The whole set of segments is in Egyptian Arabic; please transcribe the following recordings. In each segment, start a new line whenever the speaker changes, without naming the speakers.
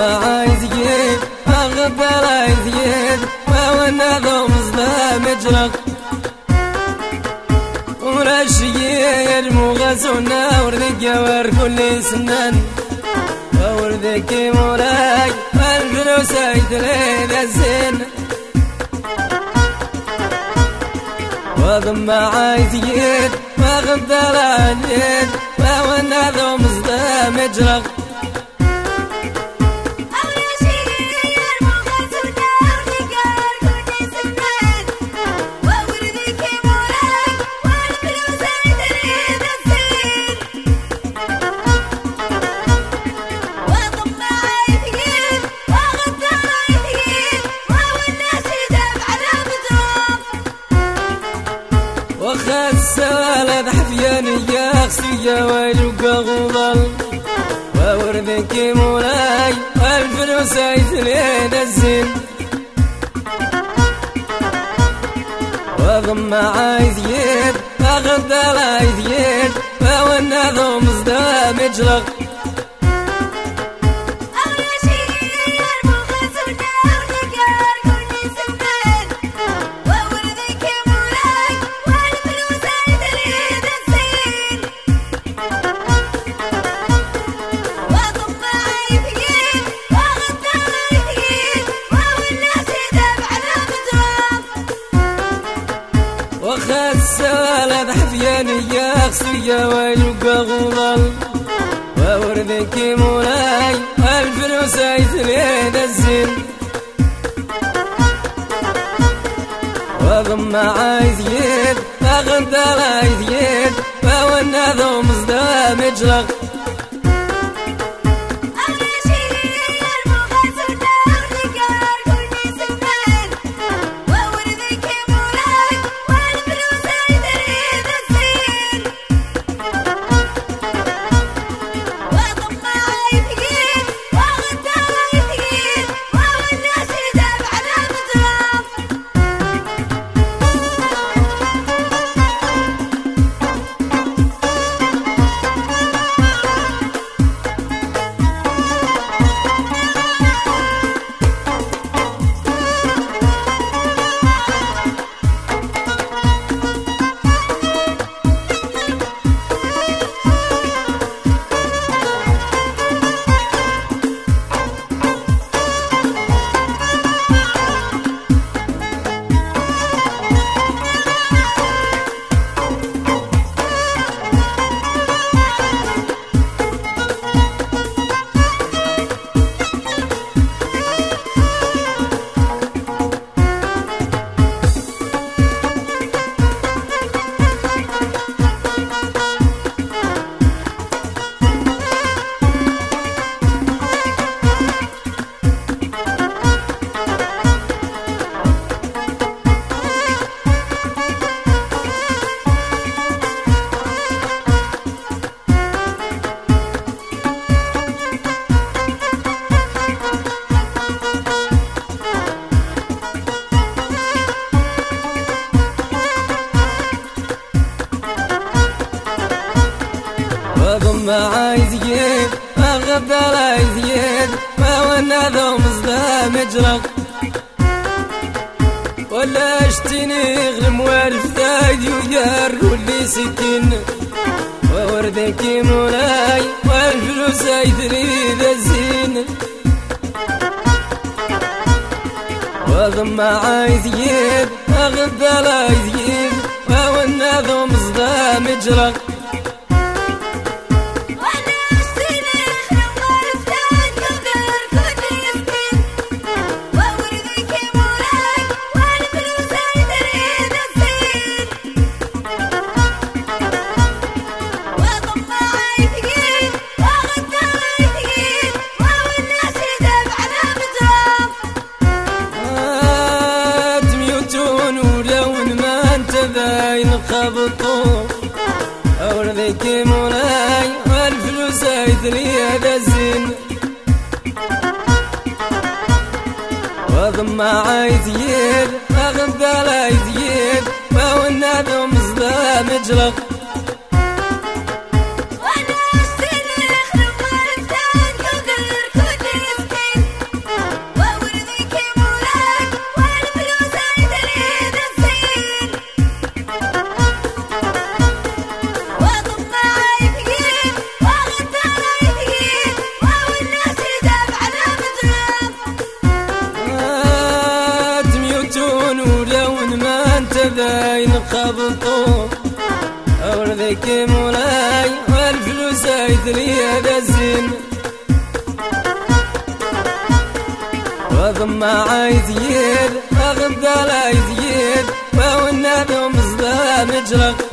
عايز يجيب أغبى عايز يجيب وانا ذو مظلم اجرق ورشي المغسونا وردك ور كل سنان وردك موراي الفلوس يدري الزين وضم عايز يجيب وغبى عايز يجيب وانا ذو مظلم اجرق السوالد حفيان ياخسي ويلوك غضل ووردك مولاي والفلوس يثنين الزين وضم عايز يد أغدى عايز يد فوالنظم مصدام اجرق السوالة حفياني يا خسية ويلقى غضل ووردك مولاي الفلوس يثنين الزين وضم عايز يد فغدر عايز يد فوالنظم مصدام اجرق ما عايز يد الغدر عايز يد ما وانا ذو مصدام اجرق ولا اشتني غلم وارف ذايدي ويار كل سكين ووردك مولاي والفلوس يدري ذا الزين وضم عايز يد الغدر عايز يد ما وانا ذو مصدام اجرق خبطو أورثك مولاي والفلوس يدري هذا الزين وضم عايز يد أغدى لا يزيد فهو النادم مصدام اجرق وردك مولاي والفلوس يثري هذا الزين وضم عايزيد أغدى لا يزيد والنبي ومصدى مجرق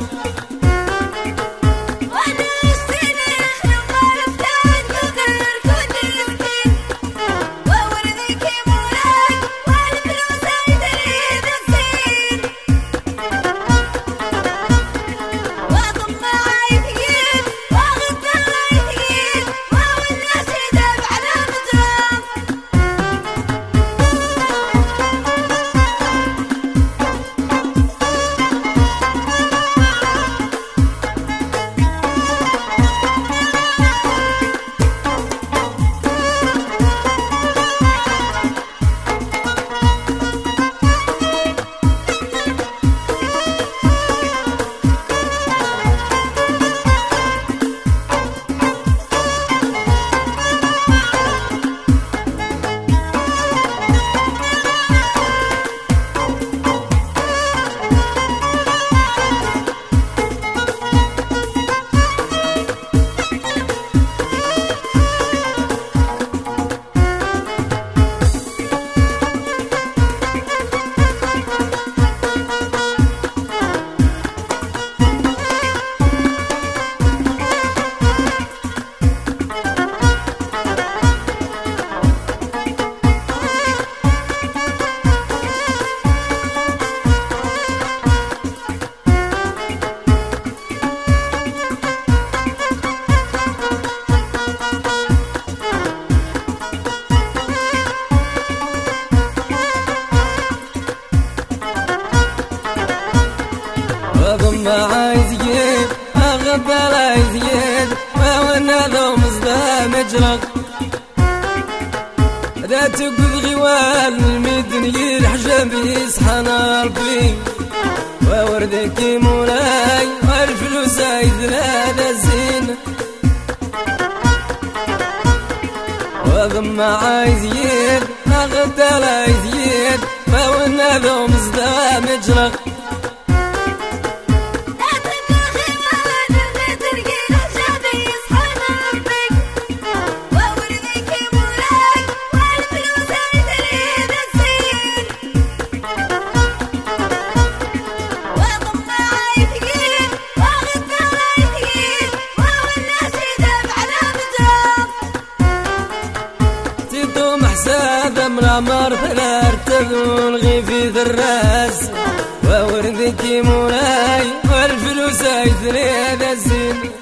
عايزين أغبى عايزين ما وانا ذو مصدى مجرق لا تقول غوال المدن الحجاب يصحى ربي ووردك مولاي والفلوس عايزنا هذا الزين وضم عايزين أغدى عايزين ما وانا ذو مصدى مجرق القمر فلا ارتذون غيفي ذراس ووردك مولاي والفلوس يثري هذا الزين